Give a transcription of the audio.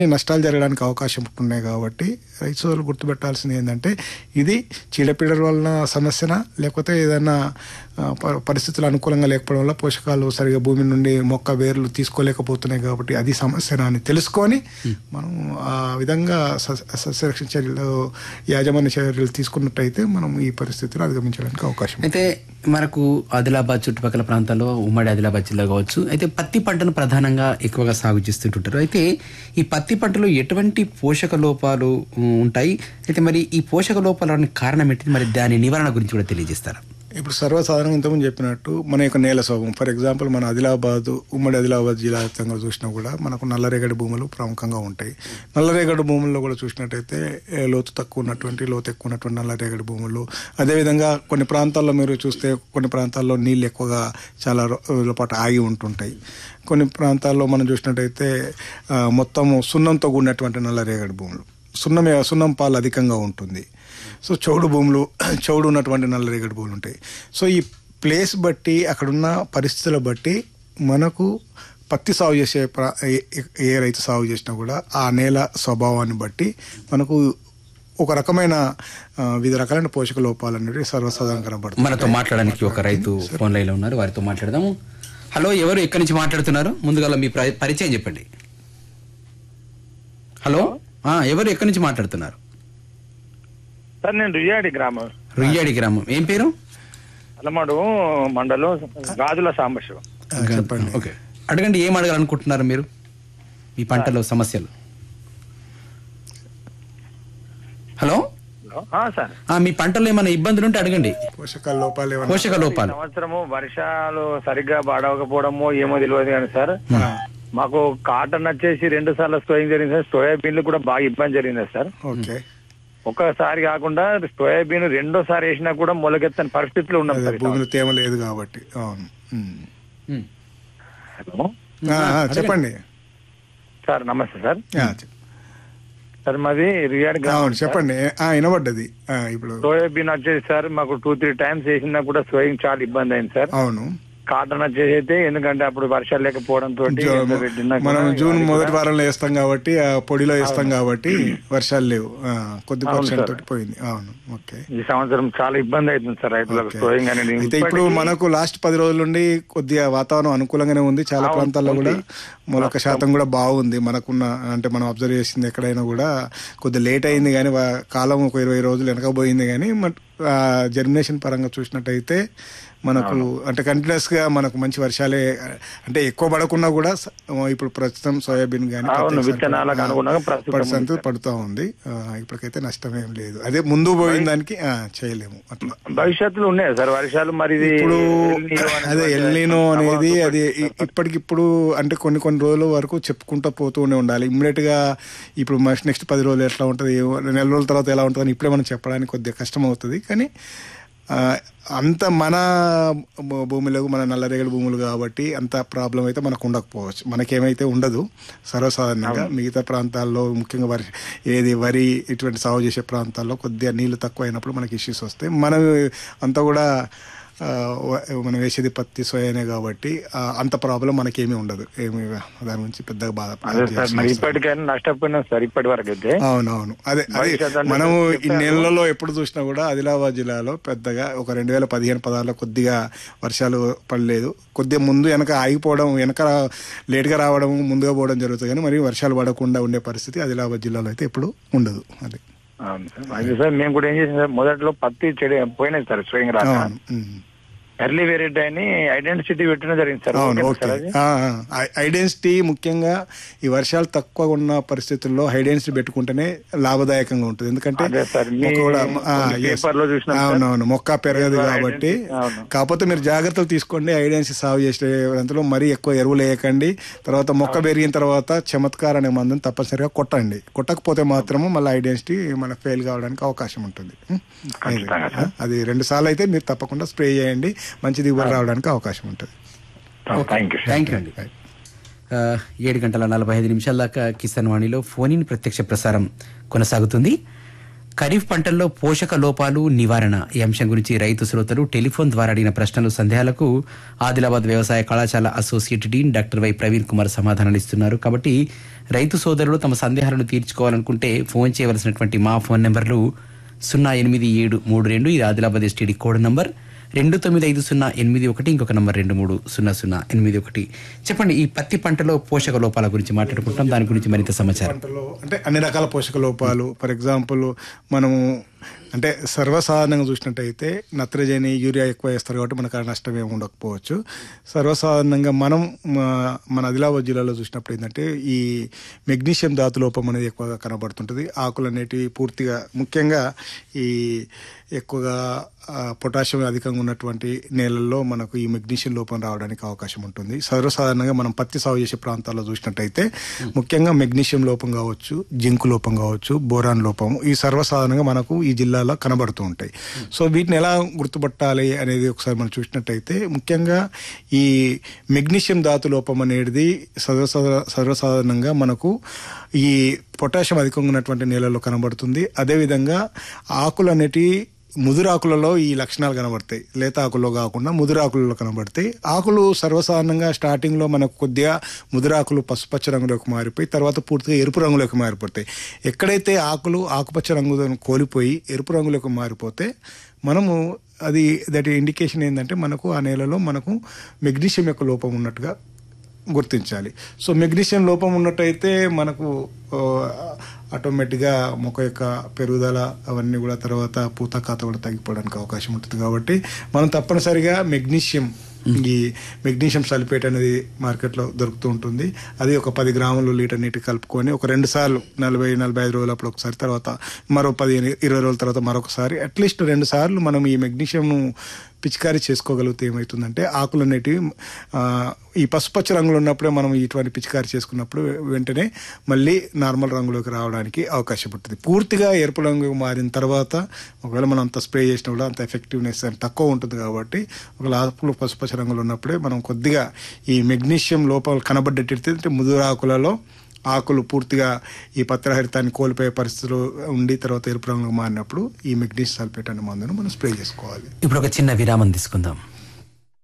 నష్టాలు జరగడానికి అవకాశం ఉన్నాయి కాబట్టి రైతు సోదరులు గుర్తుపెట్టాల్సింది ఏంటంటే ఇది చీడపీడల వలన సమస్యన లేకపోతే ఏదైనా ఆ, ప- పరిస్థితులు అనుకూలంగా లేకపోవడం వల్ల పోషకాలు సరిగా భూమి నుండి మొక్క వేర్లు తీసుకోలేకపోతున్నాయి కాబట్టి అది సమస్యన అని తెలుసుకొని మనం ఆ విధంగా స- సస్యరక్షణ చర్యలు యాజమాన్య చర్యలు తీసుకున్నట్టయితే మనం ఈ పరిస్థితిని అధిగమించడానికి అవకాశం ఉంది. అయితే మనకు ఆదిలాబాద్ చుట్టుపక్కల ప్రాంతాల్లో ఉమ్మడి ఆదిలాబాద్ జిల్లా కావచ్చు అయితే పత్తి పంటను ప్రధానంగా ఎక్కువగా సాగు చేస్తుంటుంటారు అయితే ఈ పత్తి పంటలో ఎటువంటి పోషక లోపాలు ఉమ్, ఉంటాయి అయితే మరి ఈ పోషక లోపాలకు కారణం ఏంటి మరి దాని నివారణ గురించి కూడా తెలియజేస్తారా ఇప్పుడు సర్వసాధారణంగా ఇంతకుముందు చెప్పినట్టు మన యొక్క నేల స్వభావం ఫర్ ఎగ్జాంపుల్ మన ఆదిలాబాద్ ఉమ్మడి ఆదిలాబాద్ జిల్లా వ్యాప్తంగా చూసినా కూడా మనకు నల్లరేగడి భూములు ప్రముఖంగా ఉంటాయి నల్లరేగడి భూముల్లో కూడా చూసినట్టయితే ఏ, లోతు తక్కువ ఉన్నటువంటి లోతు ఎక్కువ ఉన్నటువంటి నల్లరేగడి భూములు అదేవిధంగా కొన్ని ప్రాంతాల్లో మీరు చూస్తే కొన్ని ప్రాంతాల్లో నీళ్ళు ఎక్కువగా చాలా రోజుల పాటు ఆగి ఉంటుంటాయి కొన్ని ప్రాంతాల్లో మనం చూసినట్టయితే ఆ, మొత్తము సున్నంతో కూడినటువంటి నల్లరేగడి భూములు సున్నమే సున్నం పాలు అధికంగా ఉంటుంది సో చౌడు భూములు చౌడు ఉన్నటువంటి నల్లరేగడి భూములు ఉంటాయి సో ఈ ప్లేస్ బట్టి అక్కడున్న పరిస్థితుల బట్టి మనకు పత్తి సాగు చేసే ప్రా- ఏ- ఏ రైతు సాగు చేసినా కూడా ఆ నేల స్వభావాన్ని బట్టి మనకు ఒక రకమైన ఆ, వివిధ రకాలైన పోషక లోపాలు అనేవి సర్వసాధారణ కనబడుతుంది మనతో మాట్లాడడానికి ఒక రైతు ఫోన్ లైన్లో ఉన్నారు వారితో మాట్లాడదాము హలో ఎవరు ఎక్కడి నుంచి మాట్లాడుతున్నారు ముందుగా మీ ప్ర- పరిచయం చెప్పండి హలో ఆ, ఎవరు ఎక్కడి నుంచి మాట్లాడుతున్నారు సార్ నేను రియాడి గ్రామం రుయ్యాడి గ్రామం ఏం పేరు అలమడు మండలం గాజుల సాంబశివం ఆ, చెప్పండి ఓకే అడగండి ఏం అడగాలనుకుంటున్నారు మీరు ఈ పంటలో సమస్యలు హలో ఆ, సార్ ఆ, మీ పంటలో ఏమైనా ఇబ్బందులు ఉంటే అడగండి పోషకాల లోపాలు ఏమన్నా పోషక ఈ లోపాలు సంవత్సరము వర్షాలు సరిగ్గా పడకపోవడమో ఏమో తెలియదు కానీ సార్ మాకు కాటన్ వచ్చేసి రెండు సార్లు స్టోయింగ్ జరిగింది సార్ సోయాబీన్లు కూడా బాగా ఇబ్బంది జరిగింది సార్ ఓకే ఒక్కసారి కాకుండా సోయాబీన్ రెండోసారి వేసినా కూడా మొలకెత్తని పరిస్థితులు ఉన్నాం అదే సార్ ఈ భూమిలో తేమ లేదు కాబట్టి అవును ఉమ్. ఉమ్. సంవత్సరము. ఆ, ఆ, చెప్పండి సార్ నమస్తే సార్ ఆ, చెప్- సార్ మాది రియాడి గ్రామం అవును చెప్పండి ఆ, వినబడ్డది ఆ, ఇప్పుడు సోయాబీన్ వచ్చేసి సార్ మాకు టూ త్రీ టైమ్స్ వేసినా కూడా సోయింగ్ చాలా ఇబ్బంది అయింది సార్ అవును కాటన్ వచ్చేసి అయితే ఎందుకంటే అప్పుడు వర్షాలు లేకపోవడం తోటి జూ- ఎంత పెట్టినా మనం కూడా జూన్ అది మొదటి కూడా- వారంలో వేస్తాం కాబట్టి ఆ పొడిలో వేస్తాం కాబట్టి వర్షాలు లేవు ఆ, కొద్ది అవును పర్సెంట్ సార్. తోటి పోయింది అవును ఓకే ఈ సంవత్సరం చాలా ఇబ్బంది అవుతుంది సార్ రైతులకు ఓకే. సోయింగ్ అనేది అయితే ఇప్పుడు ఇప్పటికీ మనకు లాస్ట్ పది రోజుల నుండి కొద్దిగా వాతావరణం అనుకూలంగానే ఉంది చాలా అవును, ప్రాంతాల్లో కూడా ఉంది. మొలక శాతం కూడా బాగుంది మనకున్న అంటే మనం అబ్జర్వ్ చేసింది ఎక్కడైనా కూడా కొద్దిగా లేట్ అయింది కానీ వా- కాలం ఒక ఇరవై రోజులు వెనకపోయింది కానీ జర్మినేషన్ పరంగా చూసినట్టయితే మనకు అంటే కంటిన్యూస్ గా మనకు మంచి వర్షాలే అంటే ఎక్కువ పడకున్నా కూడా స- ఇప్పుడు ప్రస్తుతం సోయాబీన్ కానీ అవును, విత్తనాలకు అనుగుణంగా ప్రస్తుతం ఉంది పర్సెంట్ పడుతూ ఉంది ఆ, ఇప్పటికైతే నష్టం ఏం లేదు అదే ముందు పోయిన దానికి ఆ, చేయలేము అట్లా భవిష్యత్తులో ఉన్నాయి సార్ వర్షాలు మరి ఇది ఇప్పుడు ఎల్ నీనో అదే అనేటువంటి ఎల్లీనో అనేది ప్రభావం అది ఇ- ఇప్పటికిప్పుడు అంటే కొన్ని కొన్ని రోజుల వరకు చెప్పుకుంటూ పోతూనే ఉండాలి ఇమ్మీడియట్ గా ఇప్పుడు నెక్స్ట్ పది రోజులు ఎట్లా ఉంటుంది ఏమో- నెల రోజుల తర్వాత ఎలా ఉంటుంది అని ఇప్పుడే మనం చెప్పడానికి కొద్దిగా కష్టం అవుతుంది కానీ ఆ, అంత మన భూ- భూమిలో మన నల్లరేగడి భూములు కాబట్టి అంత ప్రాబ్లం అయితే మనకు ఉండకపోవచ్చు మనకేమైతే ఉండదు సర్వసాధారణంగా మిగతా ప్రాంతాల్లో ముఖ్యంగా వరి ఏది వరి ఇటువంటి సాగు చేసే ప్రాంతాల్లో కొద్దిగా నీళ్లు తక్కువ అయినప్పుడు మనకి ఇష్యూస్ వస్తాయి మనం అంతా కూడా ఆ, వ- మనం వేసేది పత్తి సోయానే కాబట్టి ఆ, అంత ప్రాబ్లం మనకేమీ ఉండదు ఏమి దాని గురించి పెద్దగా బాధ అదే సార్ మరి ఇప్పటికైనా నష్టపోయినాం సార్ ఇప్పటి వరకు అయితే అవునవును అదే అదే భవిష్యత్ అంటే మనము ఈ చెప్పారు. నెలలలో ఎప్పుడు చూసినా కూడా ఆదిలాబాద్ జిల్లాలో పెద్దగా ఒక రెండు వేల పదిహేను పదాల్లో కొద్దిగా వర్షాలు పడలేదు కొద్దిగా ముందు వెనక ఆగిపోవడం వెనక లేట్గా రావడం ముందుగా పోవడం జరుగుతుంది కానీ మరి వర్షాలు పడకుండా ఉండే పరిస్థితి ఆదిలాబాద్ జిల్లాలో అయితే ఎప్పుడు ఉండదు అది అవును సార్ అయితే సార్ మేము కూడా ఏం చేసాం సార్ మొదట్లో పత్తి చెడి పోయినాయి సార్ స్వయం రాక అవును ఉమ్. ఎర్లీ వెరైటీ అని ఐడెంటిటీ పెట్టడం జరిగింది సార్ అవును ఓకేనా ఓకే సార్ అది? ఐడెన్సిటీ ముఖ్యంగా ఈ వర్షాలు తక్కువ ఉన్న పరిస్థితుల్లో ఐడెన్సిటీ పెట్టుకుంటేనే లాభదాయకంగా ఉంటుంది ఎందుకంటే అదే సార్, మీ మొక్క కూడా ఆ, కొన్ని yes. paper లో చూసినాం సార్. అవునవును మొక్క పెరగదు Paper కాబట్టి identity, అవును. కాకపోతే మీరు జాగ్రత్తలు తీసుకోండి ఐడెన్సీ సాగు చేసే అంతలో మరీ ఎక్కువ ఎరువులు వేయకండి తర్వాత మొక్క పెరిగిన తర్వాత చమత్కార్ అనే మందుని తప్పనిసరిగా కొట్టండి కొట్టకపోతే మాత్రము మళ్ళీ ఐడెన్సిటీ మన ఫెయిల్ కావడానికి అవకాశం ఉంటుంది ఉం? ఖచ్చితంగా అది, అది రెండు సార్లు అయితే మీరు తప్పకుండా స్ప్రే చేయండి మంచి దిగుబడి రావడానికి అవకాశం ఉంటుంది thank you sir thank you అండి ఆ, ఏడు గంటల నలభై ఐదు నిమిషాల దాకా కిసాన్ వాణిలో ఫోన్ ఇన్ ప్రత్యక్ష ప్రసారం కొనసాగుతుంది ఖరీఫ్ పంటల్లో పోషక లోపాలు నివారణ ఈ అంశం గురించి రైతు శ్రోతలు టెలిఫోన్ ద్వారా అడిగిన ప్రశ్నలు సందేహాలకు ఆదిలాబాద్ వ్యవసాయ కళాశాల associate dean doctor Y Praveen Kumar సమాధానాలు ఇస్తున్నారు కాబట్టి రైతు సోదరులు తమ సందేహాలను తీర్చుకోవాలనుకుంటే ఫోన్ చేయవలసినటువంటి మా ఫోన్ నెంబర్లు సున్నా ఎనిమిది ఏడు మూడు రెండు ఇది ఆదిలాబాద్ ఎస్టీడీ కోడ్ నంబర్ రెండు తొమ్మిది ఐదు సున్నా ఎనిమిది ఒకటి ఇంకొక నంబర్ రెండు మూడు సున్నా సున్నా ఎనిమిది ఒకటి చెప్పండి ఈ పత్తి పంటలో పోషక లోపాల గురించి మాట్లాడుకుంటాం దాని గురించి మరింత సమాచారం పంటలో అంటే అన్ని రకాల పోషక లోపాలు ఫర్ ఎగ్జాంపుల్ మనము అంటే సర్వసాధారణంగా చూసినట్టయితే నత్రజని యూరియా ఎక్కువ వేస్తారు కాబట్టి మనకు ఆ నష్టం ఏమి ఉండకపోవచ్చు సర్వసాధారణంగా మనం మా- మన ఆదిలాబాద్ జిల్లాలో చూసినప్పుడు ఏంటంటే ఈ మెగ్నీషియం ధాతు లోపం అనేది ఎక్కువగా కనబడుతుంటుంది ఆకులు అనేటివి పూర్తిగా ముఖ్యంగా ఈ ఎక్కువగా ఆ, పొటాషియం అధికంగా ఉన్నటువంటి నేలల్లో మనకు ఈ మెగ్నీషియం లోపం రావడానికి అవకాశం ఉంటుంది సర్వసాధారణంగా మనం పత్తి సాగు చేసే ప్రాంతాల్లో చూసినట్టయితే ముఖ్యంగా మెగ్నీషియం లోపం కావచ్చు జింకు లోపం కావచ్చు బోరాన్ లోపం ఈ సర్వసాధారణంగా మనకు ఈ జిల్లాలో కనబడుతూ ఉంటాయి సో వీటిని ఎలా గుర్తుపట్టాలి అనేది ఒకసారి మనం చూసినట్టయితే ముఖ్యంగా ఈ మెగ్నీషియం ధాతు లోపం అనేది సర్వసాధార సర్వసాధారణంగా మనకు ఈ పొటాషియం అధికంగా ఉన్నటువంటి నేలల్లో కనబడుతుంది అదేవిధంగా ఆకులు అనేటివి ముదురాకులలో ఈ లక్షణాలు కనబడతాయి లేత ఆకుల్లో కాకుండా ముదురాకులలో కనబడతాయి ఆకులు సర్వసాధారణంగా స్టార్టింగ్లో మనకు కొద్దిగా ముదురాకులు పసుపచ్చ రంగులోకి మారిపోయి తర్వాత పూర్తిగా ఎరుపు రంగులోకి మారిపోతాయి ఎక్కడైతే ఆకులు ఆకుపచ్చ రంగు కోల్పోయి ఎరుపు రంగులోకి మారిపోతే మనము అది దట్ ఇండికేషన్ ఏంటంటే మనకు ఆ నేలలో మనకు మెగ్నీషియం యొక్క లోపం ఉన్నట్టుగా గుర్తించాలి సో మెగ్నీషియం లోపం ఉన్నట్టయితే మనకు ఆ, ఆటోమేటిక్గా మొక్క యొక్క పెరుగుదల అవన్నీ కూడా తర్వాత పూత కాత కూడా తగ్గిపోవడానికి అవకాశం ఉంటుంది కాబట్టి మనం తప్పనిసరిగా మెగ్నీషియం ఈ మెగ్నీషియం సల్ఫేట్ అనేది మార్కెట్లో దొరుకుతూ ఉంటుంది అది ఒక పది గ్రాములు లీటర్ నీటి కలుపుకొని ఒక రెండు సార్లు నలభై నలభై ఐదు రోజులప్పుడు ఒకసారి తర్వాత మరో పదిహేను ఇరవై రోజుల తర్వాత మరొకసారి అట్లీస్ట్ రెండు సార్లు మనం ఈ మెగ్నీషియం పిచికారీ చేసుకోగలిగితే ఏమవుతుందంటే ఆకులు అనేటివి ఆ, ఈ పసుపచ్చ రంగులో ఉన్నప్పుడే మనం ఇటువంటి పిచికారీ చేసుకున్నప్పుడు వెంటనే మళ్ళీ నార్మల్ రంగులోకి రావడానికి అవకాశం ఉంటుంది పూర్తిగా ఎరుపు రంగు మారిన తర్వాత ఒకవేళ మనం అంత స్ప్రే చేసినా కూడా అంత ఎఫెక్టివ్నెస్ అని తక్కువ ఉంటుంది కాబట్టి ఒకవేళ ఆకులు పసుపచ్చ రంగులో ఉన్నప్పుడే మనం కొద్దిగా ఈ మెగ్నీషియం లోపాలు కనబడ్డట్టయితే ముదురు ఆకులలో ఆకులు పూర్తిగా ఈ పత్రహరితాన్ని కోల్పోయే పరిస్థితులు ఉండి తర్వాత ఎరుపు రంగులో మారినప్పుడు ఈ మెగ్నీషియం సల్ఫేట్ అనే మందును మనం స్ప్రే చేసుకోవాలి ఇప్పుడు ఒక చిన్న విరామం తీసుకుందాం